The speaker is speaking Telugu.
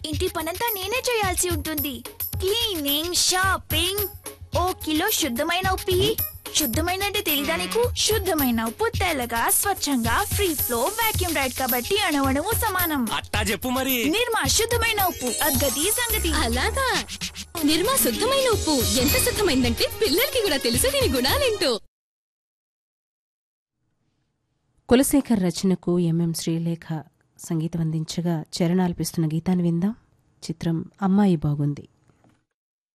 ఇంటి పనంతా నేనే చేయాల్సి ఉంటుంది క్లీనింగ్ షాపింగ్ ఓ కిలో శుద్ధమైన ఉప్పు ఇయ్యి. శుద్ధమైన అంటే తెలీదా నీకు శుద్ధమైన ఉప్పు తెల్లగా స్వచ్ఛంగా ఫ్రీ ఫ్లో వాక్యూమ్ రైడ్ కాబట్టి అణవణము సమానం అట్టా చెప్పు మరి నిర్మా శుద్ధమైన ఉప్పు అద్గతి సంగతి అలాగా నిర్మా శుద్ధమైన ఉప్పు ఎంత శుద్ధమైందంటే పిల్లలకి కూడా తెలుసు దీని గుణాలేంటో కులశేఖర్ రచనకు ఎంఎం శ్రీలేఖ సంగీతం అందించగా చరణాలపిస్తున్న గీతాన్ని విందాం చిత్రం అమ్మాయి బాగుంది